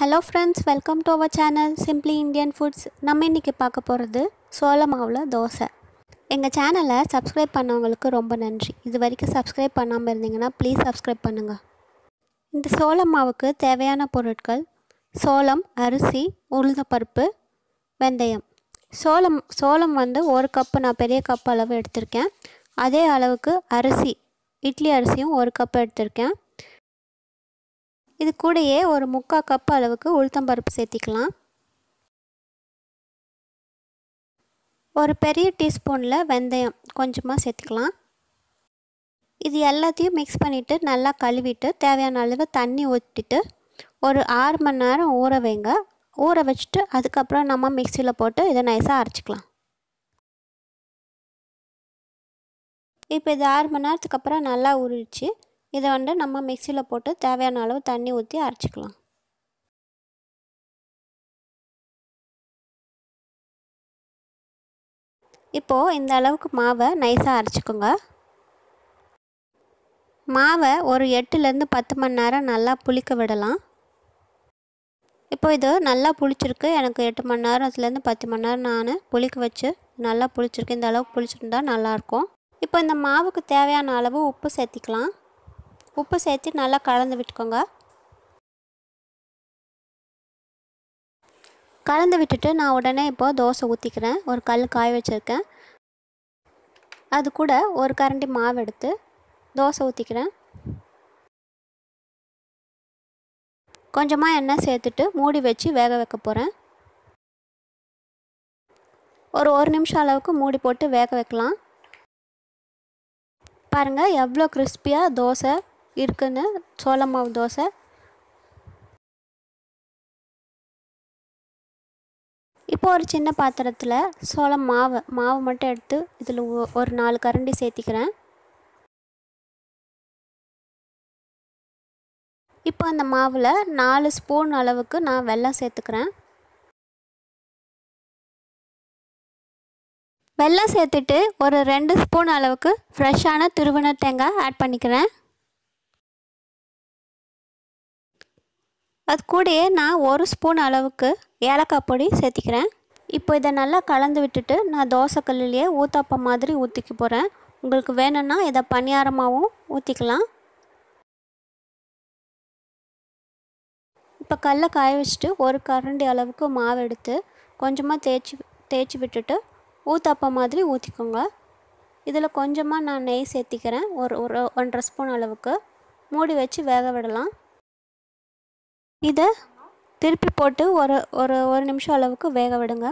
hello friends welcome to our channel simply Indian foods நம்ம இன்றைக்கி பார்க்க போகிறது சோள மாவில் தோசை எங்கள் சேனலை சப்ஸ்கிரைப் பண்ணவங்களுக்கு ரொம்ப நன்றி இது வரைக்கும் சப்ஸ்கிரைப் பண்ணாமல் இருந்தீங்கன்னா ப்ளீஸ் சப்ஸ்கிரைப் பண்ணுங்கள் இந்த சோள மாவுக்கு தேவையான பொருட்கள் சோளம் அரிசி உளுந்தப்பருப்பு வெந்தயம் சோளம் சோளம் வந்து ஒரு கப்பு நான் பெரிய கப் அளவு எடுத்திருக்கேன் அதே அளவுக்கு அரிசி இட்லி அரிசியும் ஒரு கப் எடுத்திருக்கேன் இது கூடயே ஒரு முக்கால் கப் அளவுக்கு உளுத்தம்பருப்பு சேர்த்திக்கலாம் ஒரு பெரிய டீஸ்பூனில் வெந்தயம் கொஞ்சமாக சேர்த்துக்கலாம் இது எல்லாத்தையும் மிக்ஸ் பண்ணிவிட்டு நல்லா கழுவிட்டு தேவையான அளவு தண்ணி ஊற்றிட்டு ஒரு ஆறு மணி நேரம் ஊற வைங்க ஊற வச்சுட்டு அதுக்கப்புறம் நம்ம மிக்சியில் போட்டு இதை நைஸாக அரைச்சிக்கலாம் இப்போ இது ஆறு மணி நேரத்துக்கு அப்புறம் நல்லா ஊறிடுச்சு இதை வந்து நம்ம மிக்சியில் போட்டு தேவையான அளவு தண்ணி ஊற்றி அரைச்சிக்கலாம் இப்போது இந்த அளவுக்கு மாவை நைஸாக அரைச்சிக்கோங்க மாவை ஒரு எட்டுலேருந்து பத்து மணி நேரம் நல்லா புளிக்க விடலாம் இப்போ இது நல்லா புளிச்சிருக்கு எனக்கு எட்டு மணி நேரத்துலேருந்து பத்து மணி நேரம் நான் புளிக்க வச்சு நல்லா புளிச்சிருக்கு இந்த அளவுக்கு புளிச்சிருந்தா நல்லாயிருக்கும் இப்போ இந்த மாவுக்கு தேவையான அளவு உப்பு சேர்த்திக்கலாம் உப்பு சேர்த்து நல்லா கலந்து விட்டுக்கோங்க கலந்து விட்டுட்டு நான் உடனே இப்போது தோசை ஊற்றிக்கிறேன் ஒரு கல் காய வச்சுருக்கேன் அது கூட ஒரு கரண்டி மாவு எடுத்து தோசை ஊற்றிக்கிறேன் கொஞ்சமாக எண்ணெய் சேர்த்துட்டு மூடி வச்சு வேக வைக்க போகிறேன் ஒரு ஒரு நிமிஷம் அளவுக்கு மூடி போட்டு வேக வைக்கலாம் பாருங்கள் எவ்வளோ கிறிஸ்பியாக தோசை இருக்குன்னு சோள மாவு தோசை இப்போ ஒரு சின்ன பாத்திரத்தில் சோளம் மாவு மாவு மட்டும் எடுத்து இதில் ஒரு நாலு கரண்டி சேர்த்திக்கிறேன் இப்போ அந்த மாவில் நாலு ஸ்பூன் அளவுக்கு நான் வெல்லம் சேர்த்துக்கிறேன் வெல்லம் சேர்த்துட்டு ஒரு ரெண்டு ஸ்பூன் அளவுக்கு ஃப்ரெஷ்ஷான துருவன தேங்காய் ஆட் பண்ணிக்கிறேன் அது கூடயே நான் ஒரு ஸ்பூன் அளவுக்கு ஏலக்காய் பொடி சேர்த்திக்கிறேன் இப்போ இதை நல்லா கலந்து விட்டுட்டு நான் தோசைக்கல்லையே ஊத்தாப்பம் மாதிரி ஊற்றிக்க போகிறேன் உங்களுக்கு வேணும்னா இதை பணியாரமாகவும் ஊற்றிக்கலாம் இப்போ கல்லை காய வச்சுட்டு ஒரு கரண்டி அளவுக்கு மாவு எடுத்து கொஞ்சமாக தேய்ச்சி தேய்ச்சி விட்டுட்டு ஊத்தாப்பம் மாதிரி ஊற்றிக்கோங்க இதில் கொஞ்சமாக நான் நெய் சேர்த்திக்கிறேன் ஒரு ஒரு ஒன்றரை ஸ்பூன் அளவுக்கு மூடி வச்சு வேக விடலாம் இதை திருப்பி போட்டு ஒரு ஒரு ஒரு நிமிஷம் அளவுக்கு வேக விடுங்க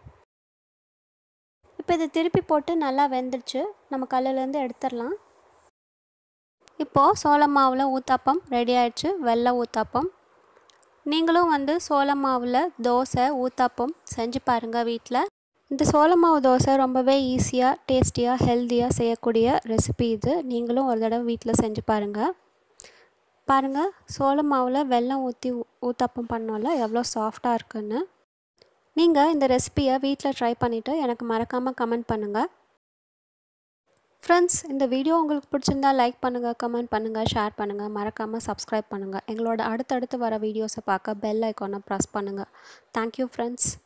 இப்போ இதை திருப்பி போட்டு நல்லா வெந்துடுச்சு நம்ம கல்லுலேருந்து எடுத்துடலாம் இப்போது சோள மாவில் ஊத்தாப்பம் ரெடி ஆயிடுச்சு வெள்ளை ஊத்தாப்பம் நீங்களும் வந்து சோள மாவில் தோசை ஊத்தாப்பம் செஞ்சு பாருங்கள் வீட்டில் இந்த சோள மாவு தோசை ரொம்பவே ஈஸியாக டேஸ்டியாக ஹெல்த்தியாக செய்யக்கூடிய ரெசிபி இது நீங்களும் ஒரு தடவை வீட்டில் செஞ்சு பாருங்கள் பாருங்கள் சோள மாவில் வெல்லம் ஊற்றி ஊத்தாப்பம் பண்ணோம்ல எவ்வளோ சாஃப்டாக இருக்குன்னு நீங்கள் இந்த ரெசிபியை வீட்டில் ட்ரை பண்ணிவிட்டு எனக்கு மறக்காமல் கமெண்ட் பண்ணுங்கள் ஃப்ரெண்ட்ஸ் இந்த வீடியோ உங்களுக்கு பிடிச்சிருந்தா லைக் பண்ணுங்கள் கமெண்ட் பண்ணுங்கள் ஷேர் பண்ணுங்கள் மறக்காமல் சப்ஸ்கிரைப் பண்ணுங்கள் எங்களோட அடுத்தடுத்து வர வீடியோஸை பார்க்க பெல் ஐக்கானை ப்ரெஸ் பண்ணுங்கள் தேங்க்யூ ஃப்ரெண்ட்ஸ்